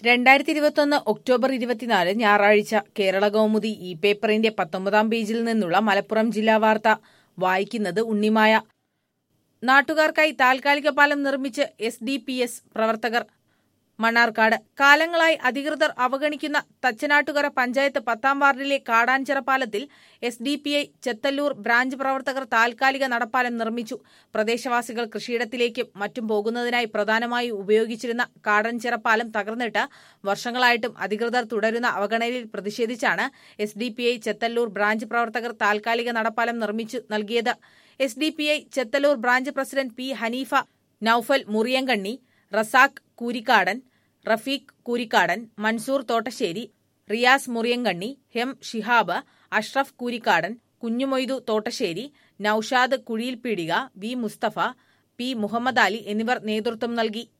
രണ്ടായിരത്തി ഇരുപത്തൊന്ന് ഒക്ടോബർ ഇരുപത്തിനാല് ഞായറാഴ്ച കേരള കൗമുദി ഇ പേപ്പറിന്റെ പത്തൊമ്പതാം പേജിൽ നിന്നുള്ള മലപ്പുറം ജില്ലാ വാർത്ത വായിക്കുന്നത് ഉണ്ണിമായ നാട്ടുകാർക്കായി താൽക്കാലിക പാലം നിർമ്മിച്ച് എസ് ഡി പി എസ് പ്രവർത്തകർ മണ്ണാർക്കാട് കാലങ്ങളായി അധികൃതർ അവഗണിക്കുന്ന തച്ചനാട്ടുകര പഞ്ചായത്ത് പത്താം വാർഡിലെ കാടാഞ്ചിറ പാലത്തിൽ S D P I Chethallur branch പ്രവർത്തകർ താൽക്കാലിക നടപ്പാലം നിർമ്മിച്ചു പ്രദേശവാസികൾ കൃഷിയിടത്തിലേക്കും മറ്റും പോകുന്നതിനായി പ്രധാനമായി ഉപയോഗിച്ചിരുന്ന കാടഞ്ചിറ പാലം തകർന്നിട്ട് വർഷങ്ങളായിട്ടും അധികൃതർ തുടരുന്ന അവഗണനയിൽ പ്രതിഷേധിച്ചാണ് S D P I Chethallur branch പ്രവർത്തകർ താൽക്കാലിക നടപ്പാലം നിർമ്മിച്ചു നൽകിയത് S D P I Chethallur branch president P Haneefa Noufal Muriyankanni Razak Koorikkadan Rafeeq Koorikkadan Mansoor Thottassery Riyas Muriyankanni ഹെം ഷിഹാബ് അഷ്റഫ് കൂരിക്കാടൻ കുഞ്ഞുമൊയ്തു തോട്ടശ്ശേരി നൌഷാദ് കുഴിയിൽപീടിക വി മുസ്തഫ പി മുഹമ്മദ് അലി എന്നിവർ നേതൃത്വം നൽകി